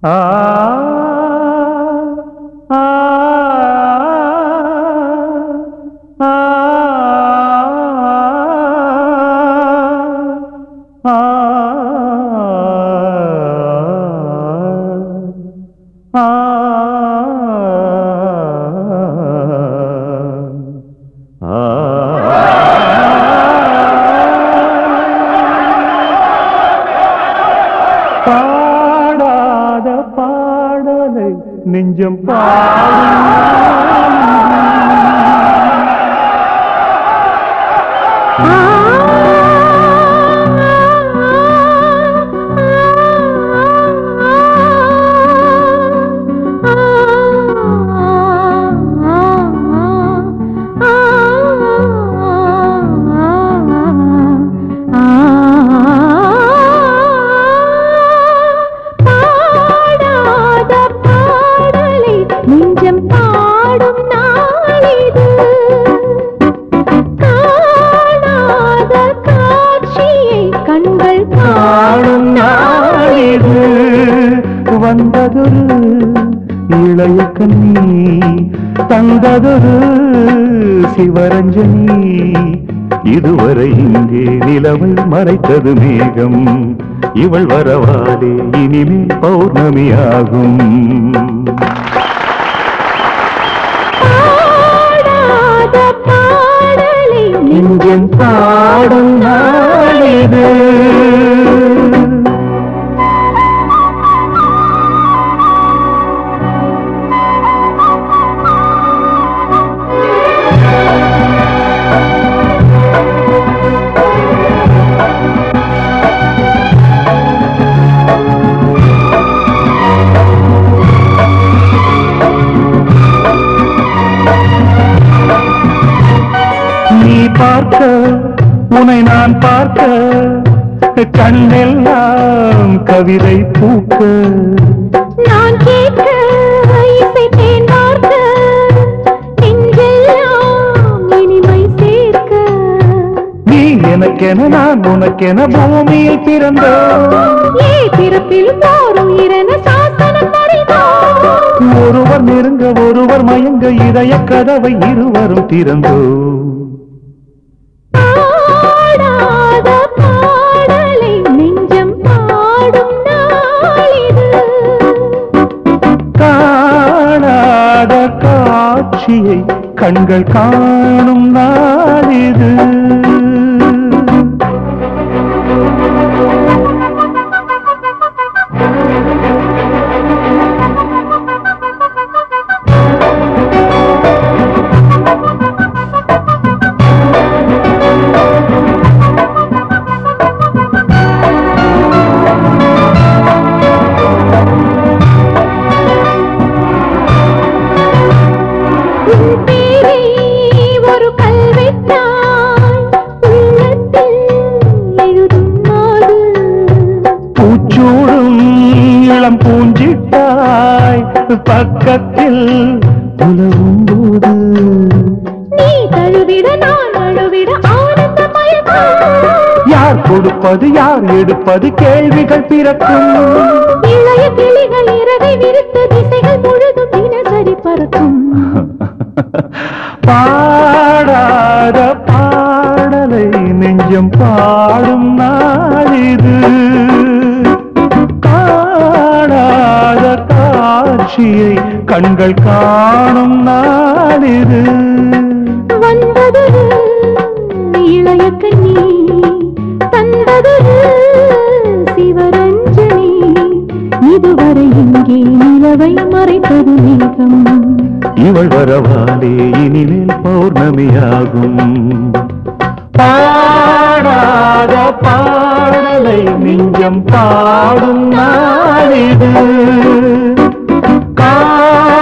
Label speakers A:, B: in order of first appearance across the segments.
A: ஆ ஆ ஆ ஆ ஆ பாடாத பாடலை நெஞ்சம்
B: பாடாத பாடலை நெஞ்சம் பாடும் நாளிது காணாத காட்சியை கண்கள்
A: காணும் நாளிது வந்ததொரு இளைய கண்ணி தந்ததொரு சிவரஞ்சனி இதுவரை இங்கே நிலவை மறைத்தது மேகம் இவள் வரவாலே இனிமேல் பௌர்ணமியாகும்
B: பாடாத பாடலை
A: நெஞ்சம் பாடும் நாளிது நீ பார்க்க உன்னை நான் பார்க்க கண்ணெல்லாம் கவிதை பூக்க
B: நான் கேட்க இசை தேன் பார்க்க நெஞ்செல்லாம் இனிமை சேர்க்க
A: நீ எனக்கென நான் உனக்கென பூமியில் பிறந்தோம்
B: ஏ பிறப்பில் போரும் இரண சாசனம் வரைந்தோம்
A: ஒருவர் நெருங்க ஒருவர் மயங்க இதய கதவை இருவரும் திறந்தோம்
B: பாடாத பாடலை நெஞ்சம் பாடும் நாளிது
A: காணாத காட்சியை கண்கள் காணும் நாளிது
B: உன் பேரை ஒரு கல்வெட்டாய் உள்ளத்தில் எழுதும் போது
A: பூச்சூடும் இளம் பூஞ்சிட்டாய் பக்கத்தில் உலவும் போது
B: நீ தழுவிட நான் அழுவிட ஆனந்த மயக்கம்
A: யார் கொடுப்பது யார் எடுப்பது கேள்விகள் பிறக்கும்
B: இளைய கிளிகள் இரவை விரித்த திசைகள் முழுதும் தினசரி பறக்கும்
A: பாடாத பாடலை நெஞ்சம் பாடும் நாளிது காணாத காட்சியை கண்கள் காணும் நாளிது
B: வந்தது இளைய கண்ணி தந்தது சிவரஞ்சனி இதுவரை இங்கே நிலவை மறைத்தது மேகம்
A: இவள் வரவாலே இனிமேல் பௌர்ணமியாகும் பாடாத பாடலை நெஞ்சம் பாடும் நாளிது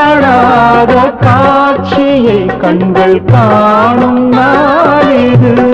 A: காணாத காட்சியை கண்கள் காணும் நாளிது